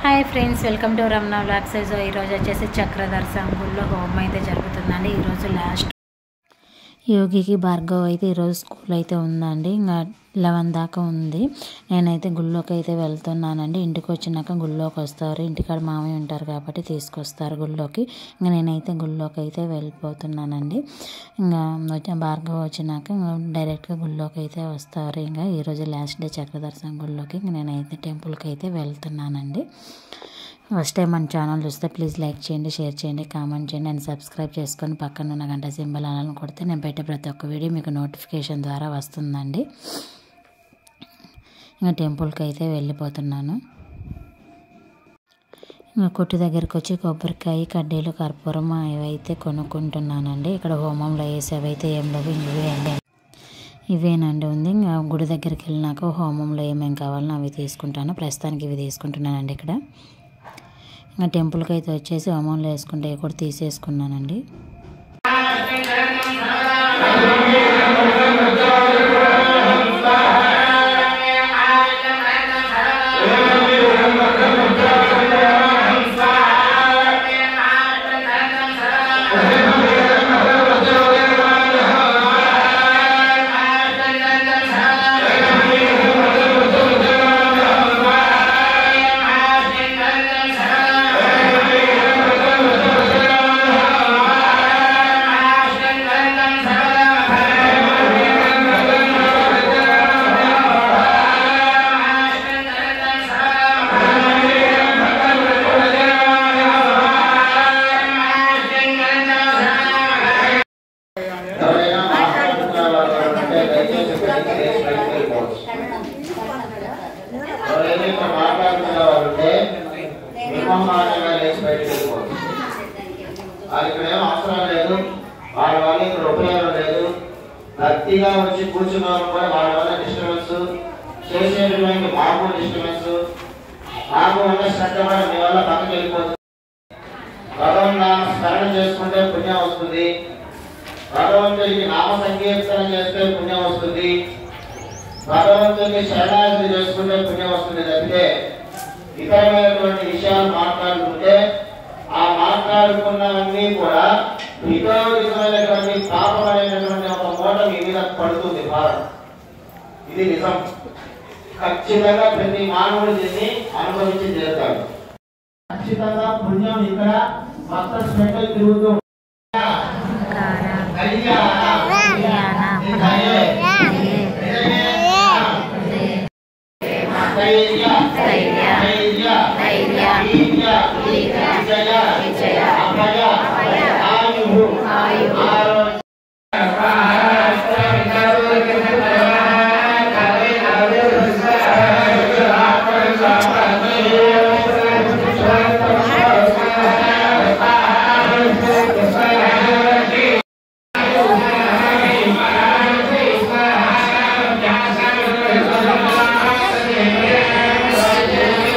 Hi friends welcome to Ramana blogs so ఈరోజు వచ్చేసి చక్రధర్ సంగుల్లో హోమం అయితే జరుగుతుందండి ఈరోజు లాస్ట్ యోగికి భార్గవ్ అయితే ఈరోజు స్కూల్ అయితే ఉందండి ఇంకా లెవెన్ దాకా ఉంది నేనైతే గుళ్ళోకి అయితే వెళ్తున్నానండి ఇంటికి వచ్చినాక గుళ్ళోకి వస్తారు ఇంటికాడ మామయ్య ఉంటారు కాబట్టి తీసుకొస్తారు గుళ్ళోకి ఇంకా నేనైతే గుళ్ళోకి అయితే వెళ్ళిపోతున్నానండి ఇంకా వచ్చి భార్గవ్ వచ్చినాక ఇంకా డైరెక్ట్గా గుళ్ళోకి అయితే వస్తారు ఇంకా ఈరోజు లాస్ట్ డే చక్రదర్శనం గుళ్ళోకి ఇంకా నేనైతే టెంపుల్కి అయితే వెళ్తున్నానండి ఫస్ట్ టైం మన ఛానల్ చూస్తే ప్లీజ్ లైక్ చేయండి షేర్ చేయండి కామెంట్ చేయండి అండ్ సబ్స్క్రైబ్ చేసుకొని పక్కన ఉన్న గంట సింబల్ అలాని కొడితే నేను పెట్టే ప్రతి ఒక్క వీడియో మీకు నోటిఫికేషన్ ద్వారా వస్తుందండి ఇంకా టెంపుల్కి అయితే వెళ్ళిపోతున్నాను ఇంకా కొట్టు దగ్గరికి వచ్చి కొబ్బరికాయ కడ్డీలు కర్పూరం ఇవైతే కొనుక్కుంటున్నానండి ఇక్కడ హోమంలో వేసేవైతే ఏం లేవు ఇవే అండి ఇవేనండి ఉంది ఇంకా గుడి దగ్గరికి వెళ్ళినాక హోమంలో ఏమేం కావాలో అవి తీసుకుంటాను ప్రస్తుతానికి ఇవి తీసుకుంటున్నానండి ఇక్కడ ఇంకా టెంపుల్కి అయితే వచ్చేసి హోమంలో వేసుకుంటే ఇవి కూడా తీసేసుకున్నానండి ఎవరైనా మాట్లాడుతున్న వాళ్ళు ఉంటే దయచేసి బయటికి లేచి బయటికి వెళ్ళిపోవచ్చు. ఎవరైనా ఇక్కడ మాట్లాడుతున్న వాళ్ళు ఉంటే నిర్మమానంగా లేచి బయటికి వెళ్ళిపోవచ్చు. వాళ్ళు ఇక్కడ ఏం అవసరం లేదు వాళ్ళ వల్ల ఇక్కడ ఉపయోగం లేదు భక్తిగా వచ్చి కూర్చున్న వాళ్ళు కూడా వాళ్ళ వల్ల డిస్టర్బెన్స్ చేసేటువంటి మాకు డిస్టర్బెన్స్ నాకు ఉన్న శ్రద్ధ కూడా మీ వల్ల పక్కకి వెళ్ళిపోతుంది భగవన్ నామ స్మరణ చేసుకుంటే పుణ్యం వస్తుంది భగవంతుడికి నామ సంకీర్తన చేస్తే పుణ్యం వస్తుంది భగవంతుడిని శరణాగతి చేసుకుంటే పుణ్యం వస్తుంది తప్పితే ఇతరమైనటువంటి విషయాలు మాట్లాడుకుంటే ఆ మాట్లాడుకున్నవన్నీ కూడా హితోహితమైనటువంటి పాపమైనటువంటి ఒక మూట మీ మీద పడుతుంది భారం ఇది నిజం ఖచ్చితంగా ప్రతి మానవుడు దీన్ని అనుభవించి తీరుతాడు ఖచ్చితంగా పుణ్యం ఇక్కడ మొత్తం స్పెషల్ తిరుగుతూ Thank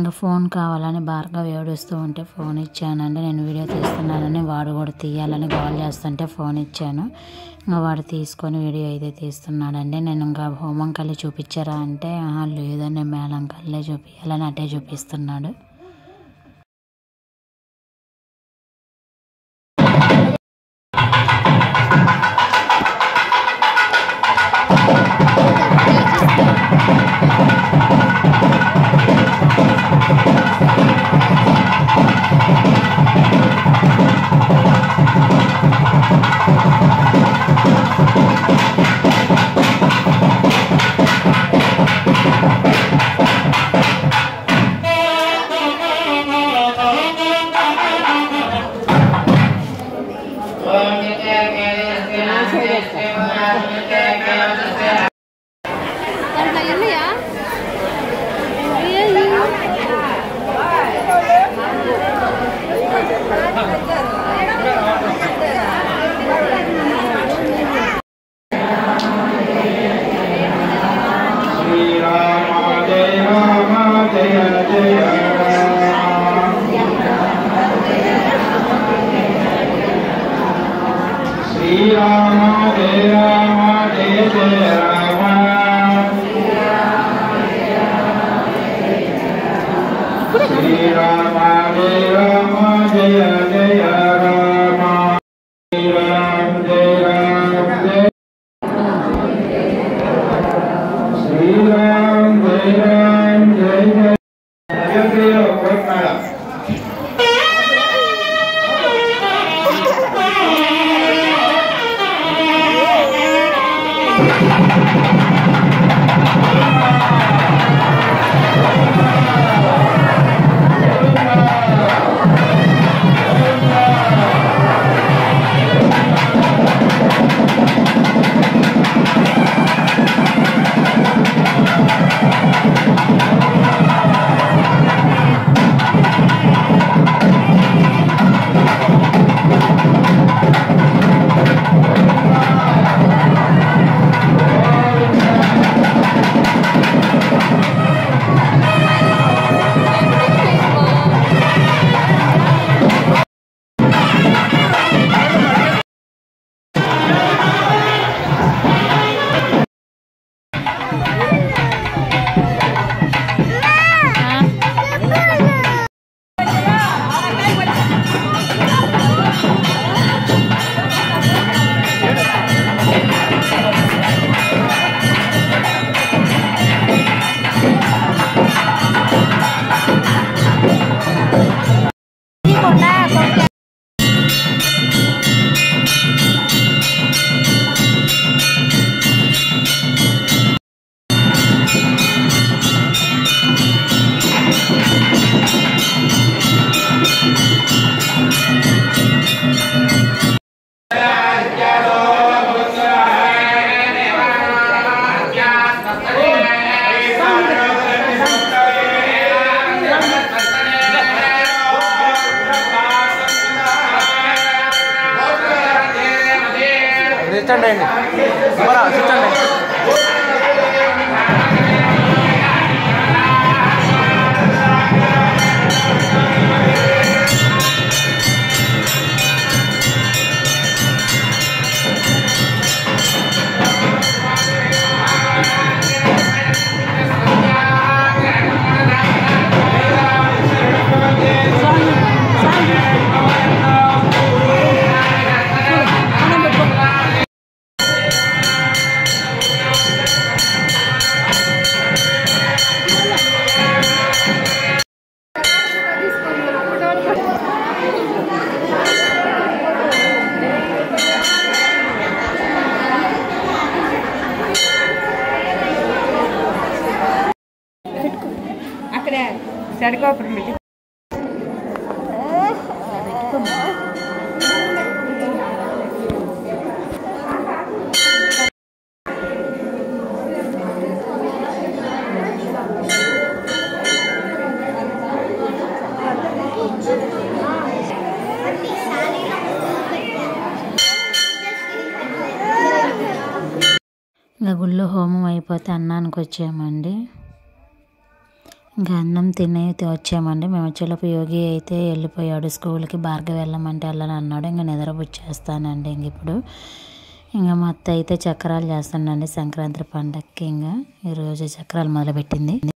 ఇంకా ఫోన్ కావాలని భార్గవ్ ఏడుస్తూ ఉంటే ఫోన్ ఇచ్చానండి నేను వీడియో తీస్తున్నానని వాడు కూడా తీయాలని కాల్ చేస్తుంటే ఫోన్ ఇచ్చాను ఇంకా వాడు తీసుకొని వీడియో అయితే తీస్తున్నాడండి నేను ఇంకా హోమం కల్లి చూపించారా అంటే "ఆహా, లేదండి మేళం కల్లే చూపించాలని అటే చూపిస్తున్నాడు దాంట్లో ఉన్నాయా శ్రీరామ జయ రామ జయ జయ రామ శ్రీరామ జయ రామ జయ జయ రామ శ్రీరామ జయ రామ జయ జయ రామ శ్రీరామ జయ రామ జయ శ్రీరామ్ జయ రామ్ జయ జయ అయోధ్యలో కోట్నాడ సిస్టండ్ అండి అమ్మరా సిస్టండ్ అక్కడే సరిగోపురం పెట్టి ఇంకా గుళ్ళో హోమం అయిపోతే అన్నానికి వచ్చామండి ఇంకా అన్నం తిని వచ్చామండి మేము వచ్చేలోపు యోగి అయితే వెళ్ళిపోయాడు స్కూల్కి భార్గవి వెళ్ళమంటే వెళ్ళని అన్నాడు ఇంకా నిద్రపుచ్చేస్తానండి ఇంక ఇప్పుడు ఇంకా మా అత్త అయితే చక్రాలు చేస్తానండి సంక్రాంతి పండగకి ఇంకా ఈరోజు చక్రాలు మొదలుపెట్టింది